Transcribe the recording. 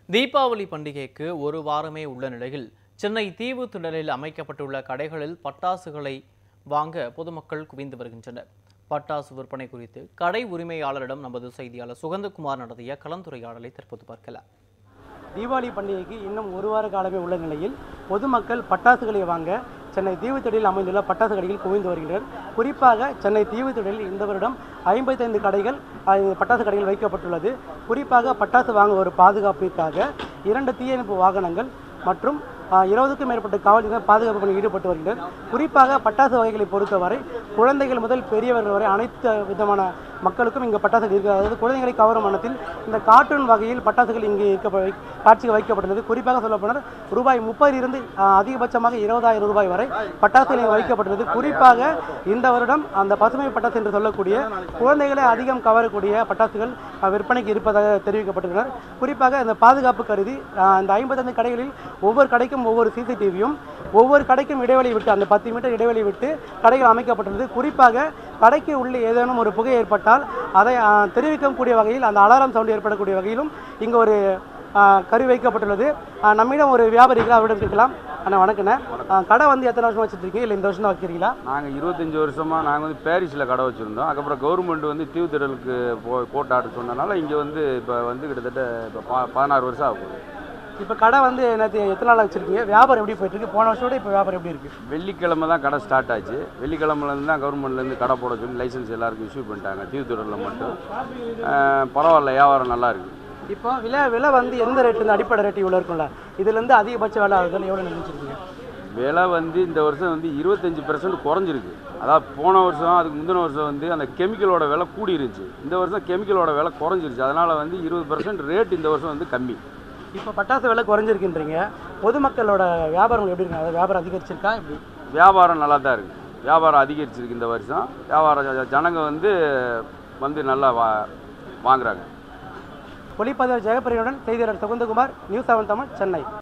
தீபாவளி பண்டிகைக்கு ஒரு வாரமே உள்ள நிலையில் சென்னை தீவு திடலில் அமைக்கப்பட்டுள்ள கடைகளில் பட்டாசுகளை வாங்க பொதுமக்கள் குவிந்து வருகின்றனர் பட்டாசு விற்பனை குறித்து கடை உரிமையாளரிடம் நமது செய்தியாளர் சுகந்தகுமார் நடத்திய கலந்துரையாடலை தற்போது பார்க்கலாம் தீபாவளி பண்டிகைக்கு இன்னும் ஒரு வார காலமே உள்ள நிலையில் பொதுமக்கள் பட்டாசுகளை வாங்க சென்னை தீவுத்திடலில் அமைந்துள்ள பட்டாசு கடையில் குவிந்து வருகின்றனர் குறிப்பாக சென்னை தீவுத்திடலில் இந்த வருடம் ஐம்பத்தைந்து கடைகள் அஹ், இந்த பட்டாசு கடையில் வைக்கப்பட்டுள்ளது குறிப்பாக பட்டாசு வாங்க ஒரு பாதுகாப்பிற்காக இரண்டு தீயணைப்பு வாகனங்கள் மற்றும் அஹ், இருபதுக்கும் மேற்பட்ட காவல்துறையினர் பாதுகாப்பு பணியில் ஈடுபட்டு வருகின்றனர் குறிப்பாக பட்டாசு வகைகளை பொறுத்தவரை குழந்தைகள் முதல் பெரியவர்கள் வரை அனைத்து விதமான மக்களுக்கும் இங்கே பட்டாசுகள் இருக்கிறது அதாவது குழந்தைகளை கவரும் மனத்தில் இந்த கார்ட்டூன் வகையில் பட்டாசுகள் இங்கே இருக்க காட்சிக்கு வைக்கப்பட்டுள்ளது குறிப்பாக சொல்லப்போனால் ரூபாய் முப்பதிலிருந்து அஹ், அதிகபட்சமாக இருபதாயிரம் ரூபாய் வரை பட்டாசுகள் இங்கே வைக்கப்பட்டுள்ளது குறிப்பாக இந்த வருடம் அந்த பசுமை பட்டாசு என்று சொல்லக்கூடிய குழந்தைகளை அதிகம் கவரக்கூடிய பட்டாசுகள் அஹ், விற்பனைக்கு இருப்பதாக தெரிவிக்கப்பட்டுள்ளனர் குறிப்பாக இந்த பாதுகாப்பு கருதி அஹ், இந்த ஐம்பத்தைந்து கடைகளில் ஒவ்வொரு கடைக்கும் ஒவ்வொரு சிசிடிவியும் ஒவ்வொரு கடைக்கும் இடைவெளி விட்டு அந்த பத்து மீட்டர் இடைவெளி விட்டு கடைகள் அமைக்கப்பட்டுள்ளது குறிப்பாக கடைக்கு உள்ளே ஏதேனும் ஒரு புகை ஏற்பட்டால் அதை அஹ், தெரிவிக்கக்கூடிய வகையில் அந்த அலாரம் சவுண்ட் ஏற்படக்கூடிய வகையிலும் இங்கே ஒரு அஹ், கரு வைக்கப்பட்டுள்ளது அஹ், நம்மிடம் ஒரு வியாபாரி இருக்கிறார், அவரிடம் கேட்கலாம் அண்ணா வணக்கண்ணே அஹ், கடை வந்து எத்தனை வருஷம் வச்சுருக்கீங்க இல்லை இந்த வருஷம் தான் வைக்கிறீங்களா நாங்கள் இருபத்தஞ்சி வருஷமாக நாங்கள் வந்து பாரிஸில் கடை வச்சுருந்தோம் அதுக்கப்புறம் கவர்மெண்ட் வந்து தீவுத்திடலுக்கு போ கோட் ஆர்டர் சொன்னனால இங்கே வந்து இப்போ வந்து கிட்டத்தட்ட இப்போ பா பதினாறு வருஷம் ஆகும் இப்போ கடை வந்து என்னது எத்தனை நாள் வச்சுருக்கீங்க வியாபாரம் எப்படி போயிட்டு இருக்கு போன வருஷத்தோட இப்போ வியாபாரம் எப்படி இருக்கு வெள்ளிக்கிழமை தான் கடை ஸ்டார்ட் ஆச்சு வெள்ளிக்கிழமைலேருந்து தான் கவர்மெண்ட்லேருந்து கடை போட சொல்லி லைசன்ஸ் எல்லாருக்கும் இஷ்யூ பண்ணிட்டாங்க தீவுத்திடலில் மட்டும் அஹ், பரவாயில்ல வியாபாரம் நல்லா இருக்குது இப்போ விலை விலை வந்து எந்த ரேட் இந்த அடிப்படை ரேட் இவ்வளோ இருக்கும்ல இதுலேருந்து அதிகபட்ச விலை ஆகுதுன்னு எவ்வளோ நினைச்சிருக்கீங்க விலை வந்து இந்த வருஷம் வந்து இருபத்தஞ்சி பெர்சன்ட் குறைஞ்சிருக்கு அதாவது போன வருஷம் அதுக்கு முந்தின வருஷம் வந்து அந்த கெமிக்கலோட விலை கூடி இருந்துச்சு இந்த வருஷம் கெமிக்கலோட விலை குறைஞ்சிருச்சு அதனால் வந்து இருபது பர்சன்ட் ரேட் இந்த வருஷம் வந்து கம்மி இப்போ பட்டாசு விலை குறைஞ்சிருக்கின்றீங்க பொதுமக்களோட வியாபாரம் எப்படி இருக்கு அதாவது வியாபாரம் அதிகரிச்சிருக்கா இப்படி வியாபாரம் நல்லா தான் இருக்குது வியாபாரம் அதிகரிச்சிருக்கு இந்த வருஷம் வியாபாரம் ஜ- ஜனங்க வந்து வந்து நல்லா வா வாங்குறாங்க ஒளிப்பதிவர் ஜெயபிரியனுடன் செய்தியாளர் சுகந்தகுமார் நியூஸ் செவன் தமிழ் சென்னை